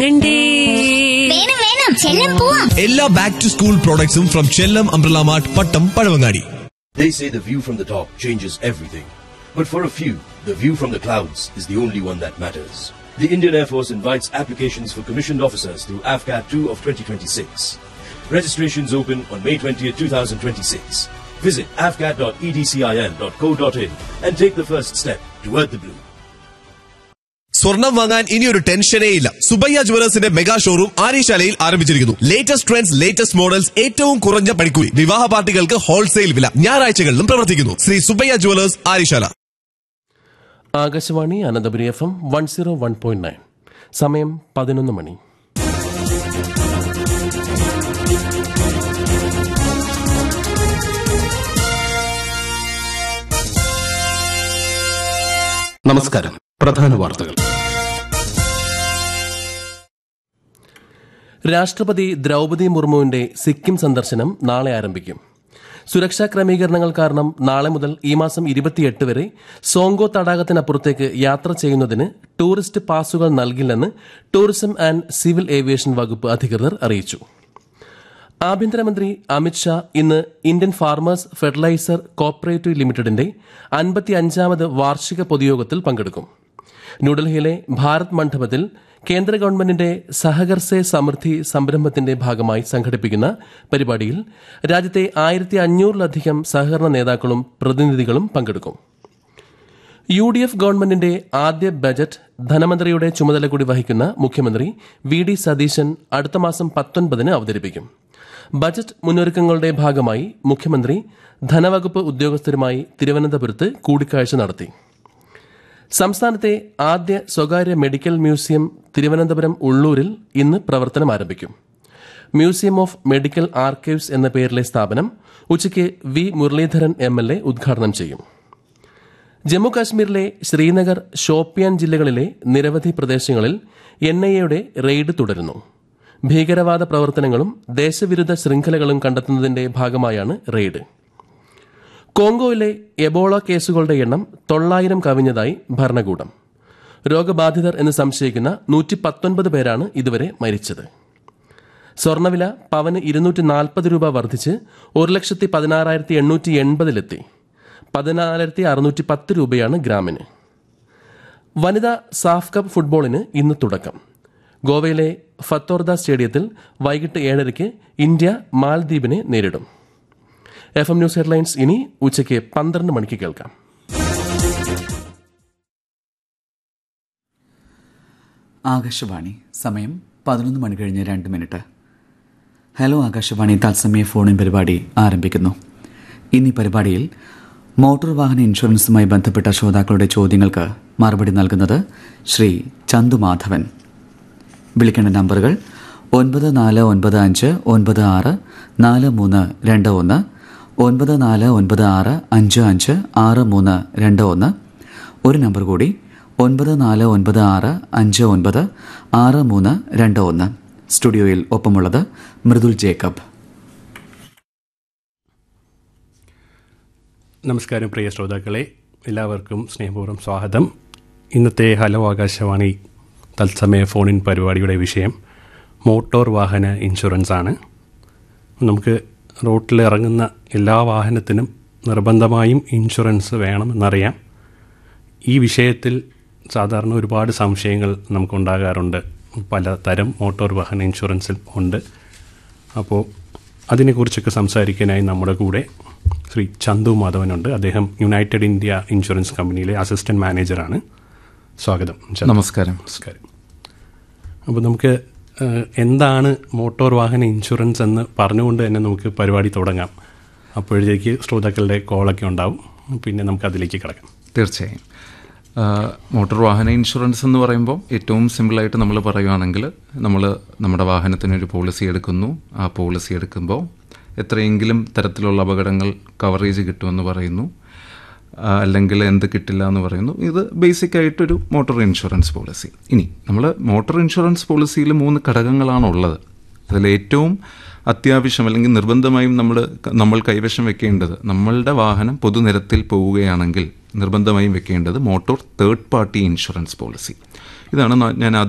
രണ്ടേ വേണം വേണം ചെല്ലം പോവാം എല്ലാ ബാക്ക് ടു സ്കൂൾ പ്രോഡക്ട്സും from Chellam umbrella mart Pattom Pazhavangadi They say the view from the top changes everything. But for a few, the view from the clouds is the only one that matters. The Indian Air Force invites applications for commissioned officers through AFCAT 2 of 2026. Registrations open on May 20th, 2026. Visit afcat.edcil.co.in and take the first step toward the blue. സ്വർണം വാങ്ങാൻ ഇനിയൊരു ടെൻഷനേ ഇല്ല സുബയ്യ ജുവലേഴ്സിന്റെ mega showroom ആര്യശാലയിൽ ആരംഭിച്ചിരിക്കുന്നു latest trends latest models ഏറ്റവും കുറഞ്ഞ പണിക്കൂലി വിവാഹ പാർട്ടികൾക്ക് ഹോൾസെയിൽ വില ഞായറാഴ്ചകളിലും പ്രവർത്തിക്കുന്നു Shri Subbaiah jewellers Aryasala Akashvani Ananthapuri F M one zero one point nine സമയം പതിനൊന്ന് മണി നമസ്കാരം പ്രധാന വാർത്തകൾ രാഷ്ട്രപതി ദ്രൗപദി മുർമുവിന്റെ സിക്കിം സന്ദർശനം നാളെ ആരംഭിക്കും സുരക്ഷാ ക്രമീകരണങ്ങൾ കാരണം നാളെ മുതൽ ഈ മാസം ഇരുപത്തിയെട്ട് വരെ സോങ്കോ തടാകത്തിനപ്പുറത്തേക്ക് യാത്ര ചെയ്യുന്നതിന് ടൂറിസ്റ്റ് പാസുകൾ നൽകില്ലെന്ന് ടൂറിസം ആൻഡ് സിവിൽ ഏവിയേഷൻ വകുപ്പ് അധികൃതർ അറിയിച്ചു ആഭ്യന്തരമന്ത്രി അമിത്ഷാ ഇന്ന് ഇന്ത്യൻ ഫാർമേഴ്സ് ഫെർട്ടിലൈസർ കോപ്പറേറ്റീവ് ലിമിറ്റഡിന്റെ അൻപത്തിയഞ്ചാമത് വാർഷിക പൊതുയോഗത്തിൽ പങ്കെടുക്കും ന്യൂഡൽഹിയിലെ ഭാരത് മണ്ഡപത്തിൽ കേന്ദ്ര ഗവൺമെന്റിന്റെ സഹകർ സേ സമൃദ്ധി സംരംഭത്തിന്റെ ഭാഗമായി സംഘടിപ്പിക്കുന്ന പരിപാടിയിൽ രാജ്യത്തെ ആയിരത്തി അഞ്ഞൂറിലധികം സഹകരണ നേതാക്കളും പ്രതിനിധികളും പങ്കെടുക്കും യു ഡി എഫ് ഗവൺമെന്റിന്റെ ആദ്യ ബജറ്റ് ധനമന്ത്രിയുടെ ചുമതല കൂടി വഹിക്കുന്ന മുഖ്യമന്ത്രി വി ഡി സതീശൻ അടുത്ത മാസം പത്തൊൻപതിന് അവതരിപ്പിക്കും ബജറ്റ് മുന്നൊരുക്കങ്ങളുടെ ഭാഗമായി മുഖ്യമന്ത്രി ധനവകുപ്പ് ഉദ്യോഗസ്ഥരുമായി തിരുവനന്തപുരത്ത് കൂടിക്കാഴ്ച നടത്തി സംസ്ഥാനത്തെ ആദ്യ സ്വകാര്യ മെഡിക്കൽ മ്യൂസിയം തിരുവനന്തപുരം ഉള്ളൂരിൽ ഇന്ന് പ്രവർത്തനം ആരംഭിക്കും മ്യൂസിയം ഓഫ് മെഡിക്കൽ ആർക്കൈവ്സ് എന്ന പേരിലെ സ്ഥാപനം ഉച്ചയ്ക്ക് V Muraleedharan M L A ഉദ്ഘാടനം ചെയ്യും ജമ്മു കാശ്മീരിലെ ശ്രീനഗർ ഷോപ്പിയാൻ ജില്ലകളിലെ നിരവധി പ്രദേശങ്ങളിൽ എൻ ഐ എയുടെ റെയ്ഡ് തുടരുന്നു ഭീകരവാദ പ്രവർത്തനങ്ങളും ദേശവിരുദ്ധ ശൃംഖലകളും കണ്ടെത്തുന്നതിന്റെ ഭാഗമായാണ് റെയ്ഡ് കോങ്കോയിലെ എബോള കേസുകളുടെ എണ്ണം തൊള്ളായിരം കവിഞ്ഞതായി ഭരണകൂടം രോഗബാധിതർ എന്ന് സംശയിക്കുന്ന നൂറ്റി പത്തൊൻപത് പേരാണ് ഇതുവരെ മരിച്ചത് സ്വർണ്ണവില പവന് ഇരുന്നൂറ്റി നാൽപ്പത് രൂപ വർദ്ധിച്ച് ഒരു ലക്ഷത്തി പതിനാറായിരത്തി എണ്ണൂറ്റി എൺപതിലെത്തി പതിനാലായിരത്തി അറുന്നൂറ്റി പത്ത് രൂപയാണ് ഗ്രാമിന് വനിതാ സാഫ് കപ്പ് ഫുട്ബോളിന് ഇന്ന് തുടക്കം ഗോവയിലെ ഫത്തോർദ സ്റ്റേഡിയത്തിൽ വൈകിട്ട് ഏഴരയ്ക്ക് ഇന്ത്യ മാൽദ്വീപിനെ നേരിടും എഫ് എം ന്യൂസ് ഹെഡ്ലൈൻസ് ഇനി ഉച്ചയ്ക്ക് പന്ത്രണ്ട് മണിക്ക് കേൾക്കാം ആകാശവാണി സമയം പതിനൊന്ന് മണി കഴിഞ്ഞ് രണ്ട് മിനിറ്റ് ഹലോ ആകാശവാണി തത്സമയ ഫോണിൻ പരിപാടി ആരംഭിക്കുന്നു ഇന്നീ പരിപാടിയിൽ മോട്ടോർ വാഹന ഇൻഷുറൻസുമായി ബന്ധപ്പെട്ട ശ്രോതാക്കളുടെ ചോദ്യങ്ങൾക്ക് മറുപടി നൽകുന്നത് ശ്രീ ചന്തു മാധവൻ വിളിക്കേണ്ട നമ്പറുകൾ ഒൻപത് നാല് ഒൻപത് അഞ്ച് ഒൻപത് ആറ് നാല് മൂന്ന് രണ്ട് ഒന്ന് ഒൻപത് നാല് ഒൻപത് ആറ് അഞ്ച് അഞ്ച് ആറ് മൂന്ന് രണ്ട് ഒന്ന് ഒരു നമ്പർ കൂടി ഒൻപത് നാല് ഒൻപത് ആറ് അഞ്ച് ഒൻപത് ആറ് മൂന്ന് രണ്ട് ഒന്ന് സ്റ്റുഡിയോയിൽ ഒപ്പമുള്ളത് മൃദുൽ ജേക്കബ് നമസ്കാരം പ്രിയ ശ്രോതാക്കളെ എല്ലാവർക്കും സ്നേഹപൂർവ്വം സ്വാഗതം ഇന്നത്തെ ഹലോ ആകാശവാണി തത്സമയ ഫോണിൻ പരിപാടിയുടെ വിഷയം മോട്ടോർ വാഹന ഇൻഷുറൻസ് ആണ് നമുക്ക് റോട്ടിൽ ഇറങ്ങുന്ന എല്ലാ വാഹനത്തിനും നിർബന്ധമായും ഇൻഷുറൻസ് വേണമെന്നറിയാം ഈ വിഷയത്തിൽ സാധാരണ ഒരുപാട് സംശയങ്ങൾ നമുക്കുണ്ടാകാറുണ്ട് പല തരം മോട്ടോർ വാഹന ഇൻഷുറൻസിൽ ഉണ്ട് അപ്പോൾ അതിനെക്കുറിച്ചൊക്കെ സംസാരിക്കാനായി നമ്മുടെ കൂടെ ശ്രീ ചന്തു മാധവനുണ്ട് അദ്ദേഹം യുണൈറ്റഡ് ഇന്ത്യ ഇൻഷുറൻസ് കമ്പനിയിലെ അസിസ്റ്റന്റ് മാനേജറാണ് സ്വാഗതം ചന്തു. നമസ്കാരം നമസ്കാരം അപ്പോൾ നമുക്ക് ഏഹ്, എന്താണ് മോട്ടോർ വാഹന ഇൻഷുറൻസ് എന്ന് പറഞ്ഞുകൊണ്ട് തന്നെ നമുക്ക് പരിപാടി തുടങ്ങാം അപ്പോഴത്തേക്ക് ശ്രോതാക്കളുടെ കോളൊക്കെ ഉണ്ടാവും പിന്നെ നമുക്ക് അതിലേക്ക് കിടക്കാം തീർച്ചയായും ആ, മോട്ടോർ വാഹന ഇൻഷുറൻസ് എന്ന് പറയുമ്പോൾ ഏറ്റവും സിമ്പിളായിട്ട് നമ്മൾ പറയുകയാണെങ്കിൽ നമ്മൾ നമ്മുടെ വാഹനത്തിനൊരു പോളിസി എടുക്കുന്നു ആ പോളിസി എടുക്കുമ്പോൾ എത്രയെങ്കിലും തരത്തിലുള്ള അപകടങ്ങൾ കവറേജ് കിട്ടുമെന്ന് പറയുന്നു ആ, അല്ലെങ്കിൽ എന്ത് കിട്ടില്ല എന്ന് പറയുന്നു ഇത് ബേസിക് ആയിട്ടൊരു മോട്ടോർ ഇൻഷുറൻസ് പോളിസി ഇനി നമ്മൾ മോട്ടോർ ഇൻഷുറൻസ് പോളിസിയിൽ മൂന്ന് ഘടകങ്ങളാണ് ഉള്ളത് അതിൽ ഏറ്റവും അത്യാവശ്യം അല്ലെങ്കിൽ നിർബന്ധമായും നമ്മൾ നമ്മൾ കൈവശം വെക്കേണ്ടത് നമ്മളുടെ വാഹനം പൊതുനിരത്തിൽ പോവുകയാണെങ്കിൽ നിർബന്ധമായും വെക്കേണ്ടത് motor third party insurance policy ഇതാണ് ന- ഞാൻ